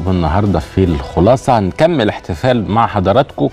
معاكم النهارده في الخلاصه هنكمل احتفال مع حضراتكم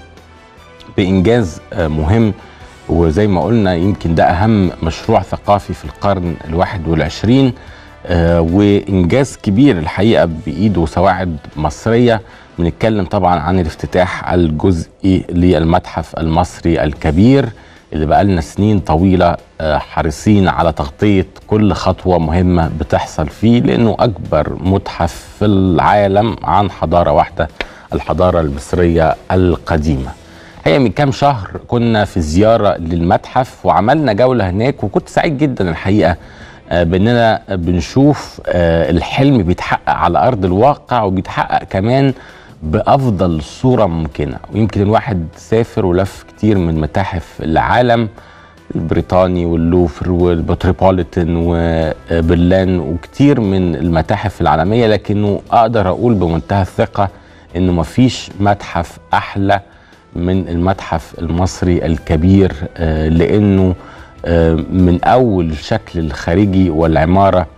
بانجاز آه، مهم وزي ما قلنا يمكن ده اهم مشروع ثقافي في القرن الواحد والعشرين آه، وانجاز كبير الحقيقه بايد وسواعد مصريه بنتكلم طبعا عن الافتتاح الجزئي للمتحف المصري الكبير اللي بقالنا سنين طويله آه، حريصين على تغطيه كل خطوه مهمه بتحصل فيه لانه اكبر متحف في العالم عن حضاره واحده الحضاره المصريه القديمه. هي من كام شهر كنا في زياره للمتحف وعملنا جوله هناك وكنت سعيد جدا الحقيقه آه، باننا بنشوف آه، الحلم بيتحقق على ارض الواقع وبيتحقق كمان بافضل صوره ممكنه ويمكن الواحد سافر ولف كتير من متاحف العالم البريطاني واللوفر والبتروبوليتن وبرلين وكتير من المتاحف العالميه لكنه اقدر اقول بمنتهى الثقه انه مفيش متحف احلى من المتحف المصري الكبير آه، لانه آه، من اول الشكل الخارجي والعماره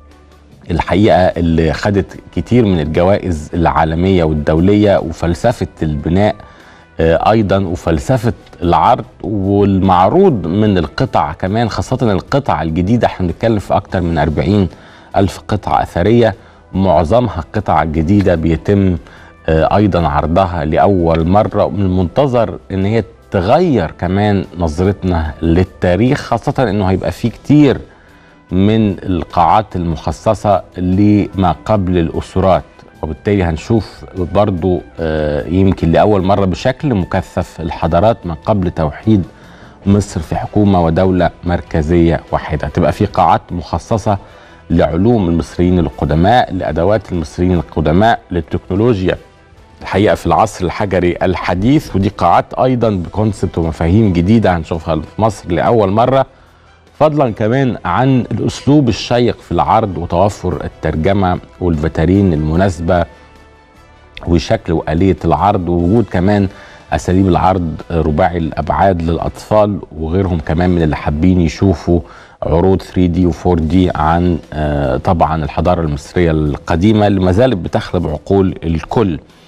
الحقيقه اللي خدت كتير من الجوائز العالميه والدوليه وفلسفه البناء آه، ايضا وفلسفه العرض والمعروض من القطع كمان خاصه القطع الجديده احنا بنتكلم في اكتر من 40 الف قطعه اثريه معظمها القطع الجديده بيتم آه، ايضا عرضها لاول مره ومن المنتظر ان هي تغير كمان نظرتنا للتاريخ خاصه انه هيبقى فيه كتير من القاعات المخصصه لما قبل الاسرات وبالتالي هنشوف برضو آه، يمكن لاول مره بشكل مكثف الحضارات من قبل توحيد مصر في حكومه ودوله مركزيه واحده تبقى في قاعات مخصصه لعلوم المصريين القدماء لادوات المصريين القدماء للتكنولوجيا الحقيقه في العصر الحجري الحديث ودي قاعات ايضا بكونسبت ومفاهيم جديده هنشوفها في مصر لاول مره فضلا كمان عن الاسلوب الشيق في العرض وتوفر الترجمه والفترين المناسبه وشكل واليه العرض ووجود كمان اساليب العرض رباعي الابعاد للاطفال وغيرهم كمان من اللي حابين يشوفوا عروض 3 دي و4 دي عن آه، طبعا الحضاره المصريه القديمه اللي ما زالت بتخلب عقول الكل.